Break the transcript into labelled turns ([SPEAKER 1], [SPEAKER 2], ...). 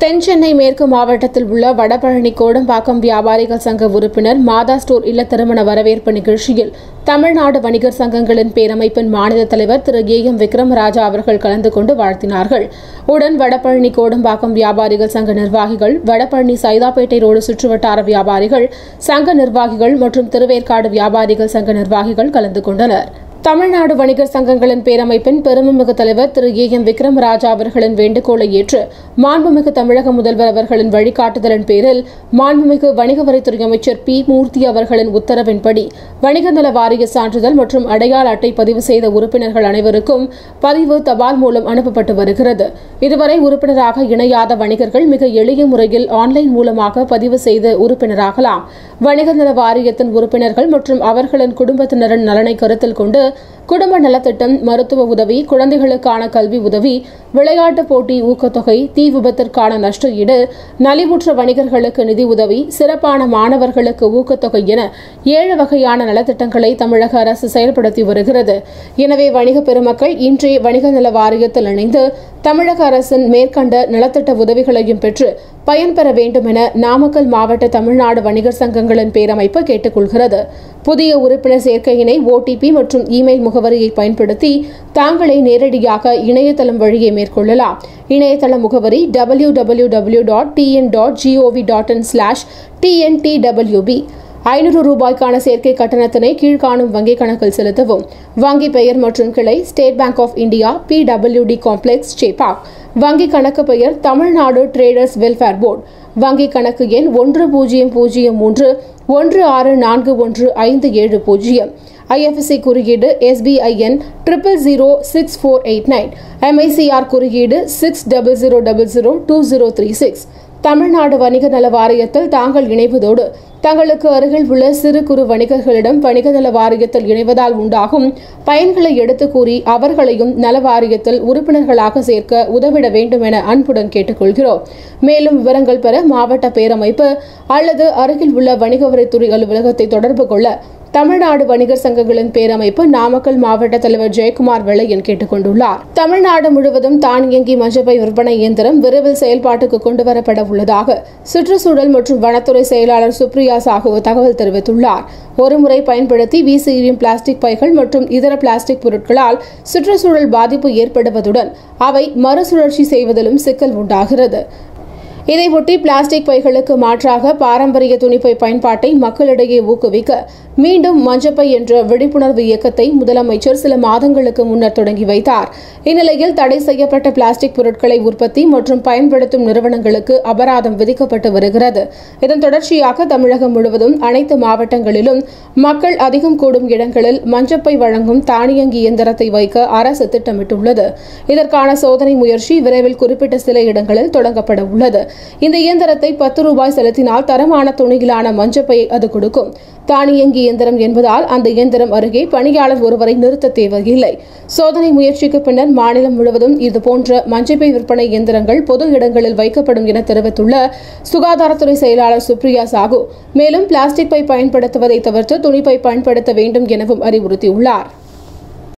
[SPEAKER 1] தென் சென்னை மேற்கு மாவட்டத்தில் உள்ள வடபழனி கோடம்பாக்கம் வியாபாரிகள் சங்க உறுப்பினர் மாதா ஸ்டோர் இல்ல திருமண வரவேற்பு நிகழ்ச்சியில் தமிழ்நாடு வணிகர் சங்கங்களின் பேரமைப்பின் மாநில தலைவர் திரு ஏ எம் விக்ரமராஜா அவர்கள் கலந்து கொண்டு வாழ்த்தினார்கள் உடன் வடபழனி கோடம்பாக்கம் வியாபாரிகள் சங்க நிர்வாகிகள் வடபழனி சைதாப்பேட்டை ரோடு சுற்றுவட்டார வியாபாரிகள் சங்க நிர்வாகிகள் மற்றும் திருவேற்காடு வியாபாரிகள் சங்க நிர்வாகிகள் கலந்து கொண்டனர் தமிழ்நாடு வணிகர் சங்கங்களின் பேரமைப்பின் பெருமைமிகு தலைவர் திரு ஏ எம் விக்ரமராஜா அவர்களின் வேண்டுகோளை ஏற்று மாண்புமிகு தமிழக முதல்வர் அவர்களின் வழிகாட்டுதலின் பேரில் மாண்புமிகு வணிக வரித்துறை அமைச்சர் பி மூர்த்தி அவர்களின் உத்தரவின்படி வணிக நல வாரிய சான்றிதழ் மற்றும் அடையாள அட்டை பதிவு செய்த உறுப்பினர்கள் அனைவருக்கும் பதிவு தபால் மூலம் அனுப்பப்பட்டு வருகிறது இதுவரை உறுப்பினராக இணையாத வணிகர்கள் மிக எளிய முறையில் ஆன்லைன் மூலமாக பதிவு செய்து உறுப்பினராகலாம் வணிக நல வாரியத்தின் உறுப்பினர்கள் மற்றும் அவர்களின் குடும்பத்தினரின் நலனை கருத்தில் கொண்டு குடும்ப நலத்திட்டம் மருத்துவ உதவி குழந்தைகளுக்கான கல்வி உதவி விளையாட்டுப் போட்டி ஊக்கத்தொகை தீ விபத்திற்கான நஷ்ட ஈடு நலிவுற்ற வணிகர்களுக்கு நிதி உதவி சிறப்பான மாணவர்களுக்கு ஊக்கத்தொகை என ஏழு வகையான நலத்திட்டங்களை தமிழக அரசு செயல்படுத்தி வருகிறது எனவே வணிக பெருமக்கள் இன்றே வணிக நல வாரியத்தில் இணைந்து தமிழக அரசின் மேற்கண்ட நலத்திட்ட உதவிகளையும் பெற்று பயன்பெற வேண்டும் என நாமக்கல் மாவட்ட தமிழ்நாடு வணிகர் சங்கங்களின் பேரமைப்பு கேட்டுக்கொள்கிறது புதிய உறுப்பினர் சேர்க்கையினை ஓடிபி மற்றும் இமெயில் முகவரியை பயன்படுத்தி தாங்களே நேரடியாக இணையதளம் வழியே மேற்கொள்ளலாம் இணையதள முகவரி W W W dot TN dot GOV dot in slash TNDWP ஐநூறு ரூபாய்க்கான சேர்க்கை கட்டணத்தினை கீழ்காணும் வங்கிக் கணக்கில் செலுத்தவும் வங்கி பெயர் மற்றும் கிளை State Bank of India PWD complex Chepauk வங்கி கணக்கு பெயர் தமிழ்நாடு ட்ரேடர்ஸ் வெல்ஃபேர் போர்டு வங்கி கணக்கு எண் ஒன்று பூஜ்ஜியம் பூஜ்ஜியம் மூன்று ஒன்று ஆறு நான்கு ஒன்று ஐந்து ஏழு பூஜ்ஜியம் ஐஎஃப்எஸ்சி குறியீடு SBIN triple zero six four eight nine MICR குறியீடு six double zero double zero two zero three six Tamil Nadu வணிக நல வாரியத்தில் தாங்கள் இணைவதோடு தங்களுக்கு அருகில் உள்ள சிறு குறு வணிகர்களிடம் வணிக நல வாரியத்தில் இணைவதால் உண்டாகும் பயன்களை எடுத்து கூறி அவர்களையும் நல வாரியத்தில் உறுப்பினர்களாக சேர்க்க உதவிட வேண்டும் என அன்புடன் கேட்டுக்கொள்கிறோம் மேலும் விவரங்கள் பெற மாவட்ட பேரமைப்பு அல்லது அருகில் உள்ள வணிக வரித்துறை அலுவலகத்தை தொடர்பு கொள்ள தமிழ்நாடு வணிகர் சங்கங்களின் பேரமைப்பு நாமக்கல் மாவட்ட தலைவர் ஜெயக்குமார் வெள்ளையன் கேட்டுக் கொண்டுள்ளார் தமிழ்நாடு முழுவதும் தானியங்கி மஞ்சப்பை விற்பனை இயந்திரம் விரைவில் செயல்பாட்டுக்கு கொண்டுவரப்பட உள்ளதாக சுற்றுச்சூழல் மற்றும் வனத்துறை செயலாளர் சுப்ரியா சாஹூ தகவல் தெரிவித்துள்ளார் ஒருமுறை பயன்படுத்தி வீசி எறியும் பிளாஸ்டிக் பைகள் மற்றும் இதர பிளாஸ்டிக் பொருட்களால் சுற்றுச்சூழல் பாதிப்பு ஏற்படுவதுடன் அவை மறுசுழற்சி செய்வதிலும் சிக்கல் உண்டாகிறது இதையொட்டி பிளாஸ்டிக் பைகளுக்கு மாற்றாக பாரம்பரிய துணிப்பை பயன்பாட்டை மக்களிடையே ஊக்குவிக்க மீண்டும் மஞ்சப்பை என்ற விழிப்புணர்வு இயக்கத்தை முதலமைச்சர் சில மாதங்களுக்கு முன்னர் தொடங்கி வைத்தார் இந்நிலையில் தடை செய்யப்பட்ட பிளாஸ்டிக் பொருட்களை உற்பத்தி மற்றும் பயன்படுத்தும் நிறுவனங்களுக்கு அபராதம் விதிக்கப்பட்டு வருகிறது இதன் தொடர்ச்சியாக தமிழகம் முழுவதும் அனைத்து மாவட்டங்களிலும் மக்கள் அதிகம் கூடும் இடங்களில் மஞ்சப்பை வழங்கும் தானியங்கி இயந்திரத்தை வைக்க அரசு திட்டமிட்டுள்ளது இதற்கான சோதனை முயற்சி விரைவில் குறிப்பிட்ட சில இடங்களில் தொடங்கப்பட உள்ளது இந்த இயந்திரத்தை பத்து ரூபாய் செலுத்தினால் தரமான துணியிலான மஞ்சப்பையை அது கொடுக்கும் தானியங்கி இயந்திரம் என்பதால் அந்த இயந்திரம் அருகே பணியாளர் ஒருவரை நிறுத்த தேவையில்லை சோதனை முயற்சிக்கு பின்னர் மாநிலம் முழுவதும் இதுபோன்ற மஞ்சப்பை விற்பனை இயந்திரங்கள் பொது இடங்களில் வைக்கப்படும் என தெரிவித்துள்ள சுகாதாரத்துறை செயலாளர் சுப்ரியா சாகு மேலும் பிளாஸ்டிக் பை பயன்படுத்துவதை தவிர்த்து துணிப்பை பயன்படுத்த வேண்டும் எனவும் அறிவுறுத்தியுள்ளார்